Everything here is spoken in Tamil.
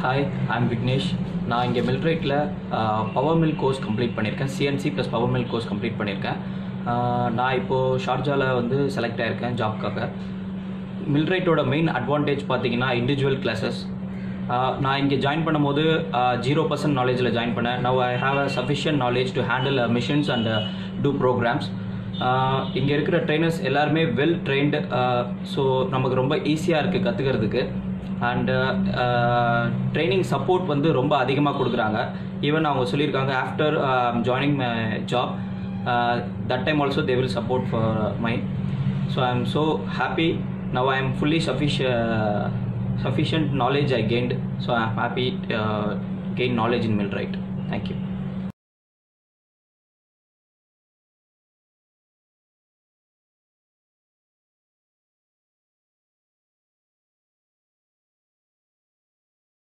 ஹாய் ஐம் விக்னேஷ் நான் இங்கே மில்ட்ரேட்டில் பவர் மில் கோர்ஸ் கம்ப்ளீட் பண்ணியிருக்கேன் CNC plus power mill course complete பண்ணியிருக்கேன் ஆஹ் நான் இப்போது ஷார்ஜாவில் வந்து செலக்ட் ஆகியிருக்கேன் ஜாப்க்காக மில்ட்ரேட்டோட மெயின் அட்வான்டேஜ் பார்த்தீங்கன்னா இண்டிவிஜுவல் கிளாஸஸ் நான் இங்கே ஜாயின் பண்ணும்போது ஜீரோ பர்சன்ட் நாலேஜில் ஜாயின் பண்ணேன் now I have a sufficient knowledge to handle machines and to programs இங்கே இருக்கிற ட்ரைனர்ஸ் எல்லாருமே வெல் ட்ரெயின்டு ஸோ நமக்கு ரொம்ப ஈஸியாக இருக்குது கற்றுக்கிறதுக்கு அண்டு ட்ரைனிங் சப்போர்ட் வந்து ரொம்ப அதிகமாக கொடுக்குறாங்க ஈவன் அவங்க சொல்லியிருக்காங்க after joining my job that time also they will support for mind so I am so happy now I am fully sufficient sufficient knowledge I gained. So I'm happy uh, gain knowledge in Millwright. Thank you.